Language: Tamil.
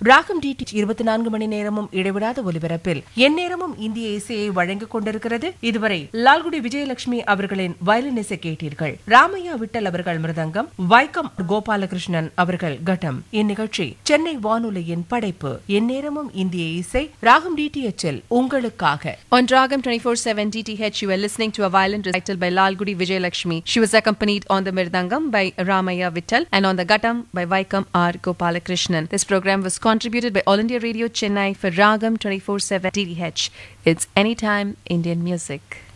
ராகம் டிடி இருபத்தி நான்கு மணி நேரமும் இடைவிடாத ஒலிபரப்பில் எந்நேரமும் இந்திய இசையை வழங்கிக் கொண்டிருக்கிறது இதுவரை லால்குடி விஜயலட்சுமி அவர்களின் வயலின் இசை கேட்டீர்கள் ராமையா விட்டல் அவர்கள் மிருதங்கம் வைக்கம் கோபாலகிருஷ்ணன் அவர்கள் கட்டம் இந்நிகழ்ச்சி சென்னை வானொலியின் படைப்பு எந்நேரமும் இந்திய இசை ராகம் டிடிஎச்சில் உங்களுக்காக On Dragam 24/7 DTH, you were listening to a violin recital by Lalgudi Vijayalakshmi. She was accompanied on the Mirdangam by Ramaya Vittal and on the Gattam by Vaikam R. Gopalakrishnan. This program was contributed by All India Radio Chennai for Ragam 24/7 DTH. It's anytime Indian music.